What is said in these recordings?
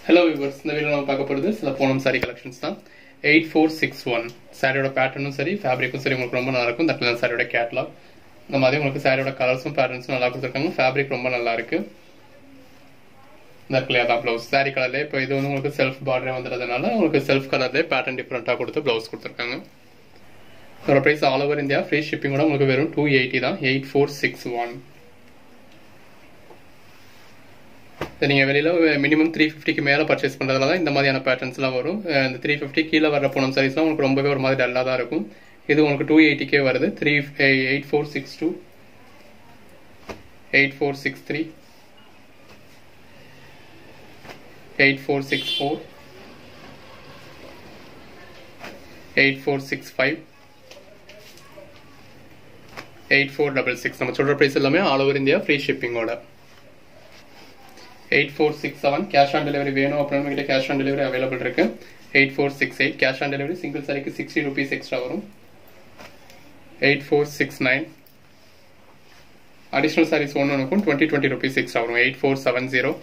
hello viewers இந்த video நம்ம பார்க்க போகிறது சில பூனம் சாரி கலெக்ஷன்ஸ் தான் எயிட் ஃபோர் சிக்ஸ் ஒன் சாரியோட பேட்டர்னும் சரி ஃபேப்ரிக்கும் சரி உங்களுக்கு ரொம்ப நல்லா இருக்கும் தட்டில் சாரியோட கேட்லாக் இந்த மாதிரி உங்களுக்கு சாரியோட கலர்ஸும் பேட்டர்ன்ஸும் நல்லா கொடுத்துருக்காங்க ஃபேப்ரிக் ரொம்ப நல்லா இருக்கு இந்த கிளியர் தான் ப்ளவுஸ் சாரி கலர்லேயே இப்போ இது வந்து உங்களுக்கு செல்ஃப் பார்டரே வந்துடுறதுனால உங்களுக்கு செல்ஃப் கலர்லேயே பேட்டர்ன் டிஃப்ரெண்ட்டாக கொடுத்து ப்ளவுஸ் கொடுத்துருக்காங்க இதோட price all over India free ஷிப்பிங்கோட உங்களுக்கு வெறும் டூ எயிட்டி தான் எயிட் ஃபோர் சிக்ஸ் ஒன் நீங்கள் வெளியில் மினிமம் த்ரீ ஃபிஃப்டிக்கு மேலே பர்ச்சேஸ் பண்ணுறதுல தான் இந்த மாதிரியான பேட்டர்ன்ஸ்லாம் வரும் இந்த த்ரீ ஃபிஃப்டி கீழே வர பூனம் சாரீஸ்லாம் உங்களுக்கு ரொம்பவே ஒரு மாதிரி டல்லாக தான் இருக்கும் இது உங்களுக்கு டூ எயிட்டிக்கே வருது three eight four six two eight four six three eight four six four eight four six five eight four double six நம்ம சொல்கிற ப்ரைஸ் எல்லாமே ஆல் ஓவர் இந்தியா ஃப்ரீ ஷிப்பிங்கோட eight four six seven cash on delivery வேணும் அப்படின்னு கிட்ட cash on delivery available இருக்கு eight four six eight cash on delivery single சாரிக்கு sixty rupees extra வரும் eight four six nine additional saris ஒன்று ஒன்றுக்கும் twenty twenty rupees extra வரும் eight four seven zero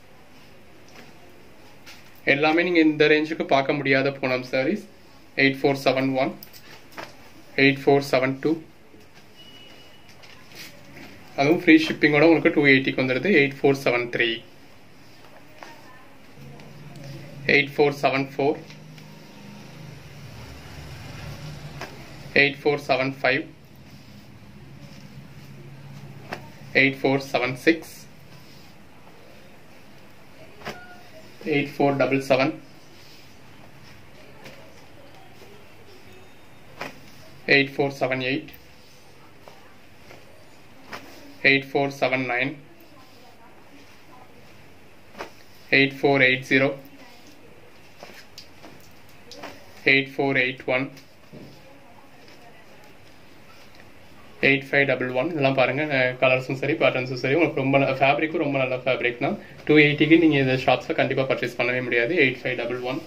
எல்லாமே நீங்கள் இந்த ரேஞ்சுக்கு பார்க்க முடியாத Poonam saris eight four seven one eight four seven two அதுவும் ஃப்ரீ ஷிப்பிங்கோட உங்களுக்கு டூ எயிட்டிக்கு வந்துடுது eight four seven three eight four seven four eight four seven five eight four seven six eight four double seven eight four seven eight eight four seven nine eight four eight zero eight four eight one eight five double one இதெல்லாம் பாருங்கள் கலர்ஸும் சரி பேட்டர்ன்ஸும் சரி உங்களுக்கு ரொம்ப ஃபேப்ரிக்கும் ரொம்ப நல்ல fabric தான் டூ எயிட்டிக்கு நீங்கள் இந்த ஷாப்ஸில் கண்டிப்பாக பர்ச்சேஸ் பண்ணவே முடியாது eight five double one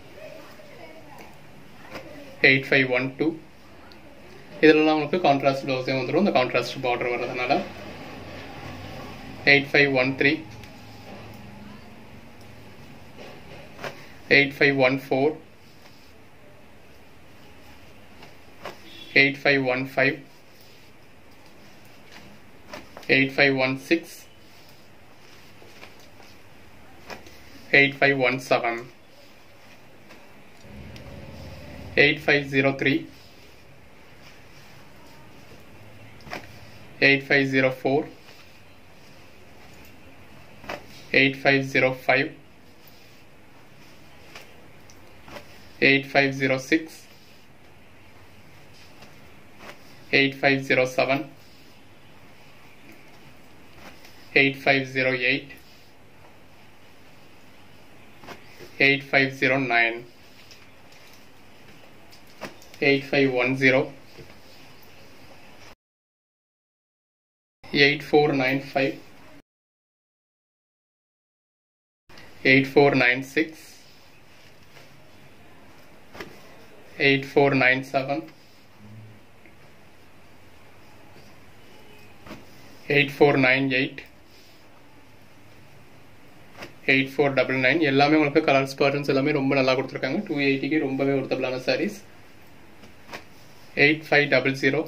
eight five one two இதெல்லாம் உங்களுக்கு கான்ட்ராஸ்ட் ப்ளவுஸே வந்துடும் இந்த கான்ட்ராஸ்ட் பார்டர் வர்றதுனால eight five one three eight five one four eight five one five eight five one six eight five one seven eight five zero three eight five zero four eight five zero five eight five zero six eight five zero seven eight five zero eight eight five zero nine eight five one zero eight four nine five eight four nine six eight four nine seven eight four nine eight eight four double nine எல்லாமே உங்களுக்கு colours patterns எல்லாமே ரொம்ப நல்லா கொடுத்துருக்காங்க two எயிட்டிக்கு ரொம்பவே ஒருத்தபிளான saris eight five double zero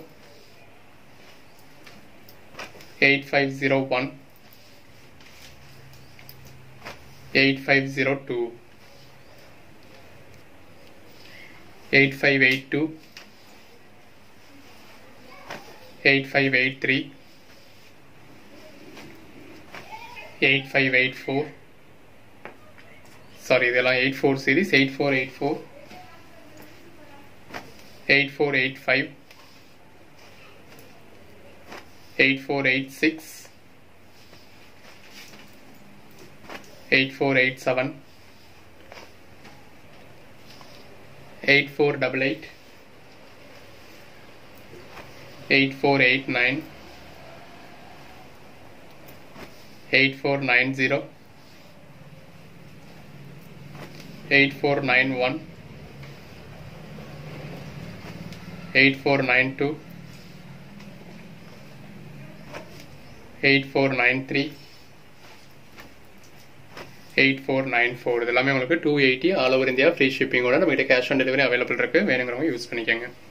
eight five zero one eight five zero two eight five eight two eight five eight three eight five eight four sari இதெல்லாம் eight four series eight four eight four eight four eight five eight four eight six eight four eight seven eight four double eight eight four eight nine eight four nine zero eight four nine one eight four nine two eight four nine three eight four nine four இது எல்லாமே உங்களுக்கு two eighty all over India free ஷிப்பிங்கோட நம்மகிட்ட cash on delivery available இருக்கு வேணுங்கிறவங்க use பண்ணிக்கோங்க